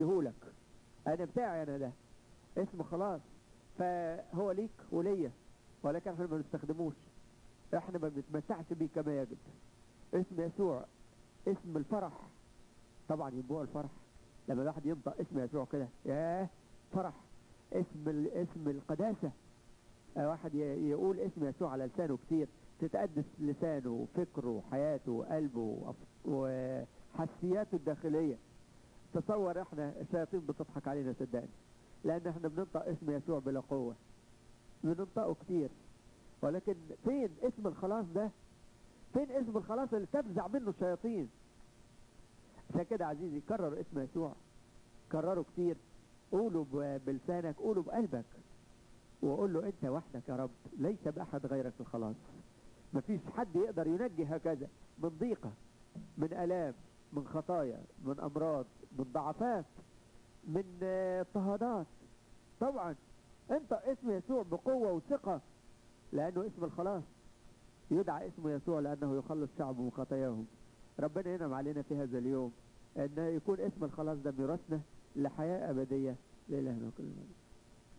اديهولك انا بتاعي انا ده اسم خلاص فهو ليك وليا ولكن احنا ما بنستخدموش احنا ما بنتمتعش بيه كما يجب اسم يسوع اسم الفرح طبعا ينبوع الفرح لما الواحد ينطق اسم يسوع كده ياه فرح اسم ال- اسم القداسة آه، واحد ي- يقول اسم يسوع على لسانه كتير تتقدس لسانه وفكره وحياته وقلبه وأف- وحسياته الداخلية تصور احنا الشياطين بتضحك علينا صدقني لان احنا بننطق اسم يسوع بلا قوة بننطقه كتير ولكن فين اسم الخلاص ده فين اسم الخلاص اللي تفزع منه الشياطين عشان كده عزيزي كرر اسم يسوع كرره كتير قوله ب- بلسانك قوله بقلبك وقول له انت وحدك يا رب ليس باحد غيرك الخلاص مفيش حد يقدر ينجي هكذا من ضيقة من الام من خطايا من امراض من ضعفات من آه، اضطهادات طبعا انت اسم يسوع بقوة وثقة لانه اسم الخلاص يدعى اسم يسوع لانه يخلص شعبه من خطاياهم ربنا ينعم علينا في هذا اليوم ان يكون اسم الخلاص ده ميراثنا لحياة ابدية لإلهنا كل المجد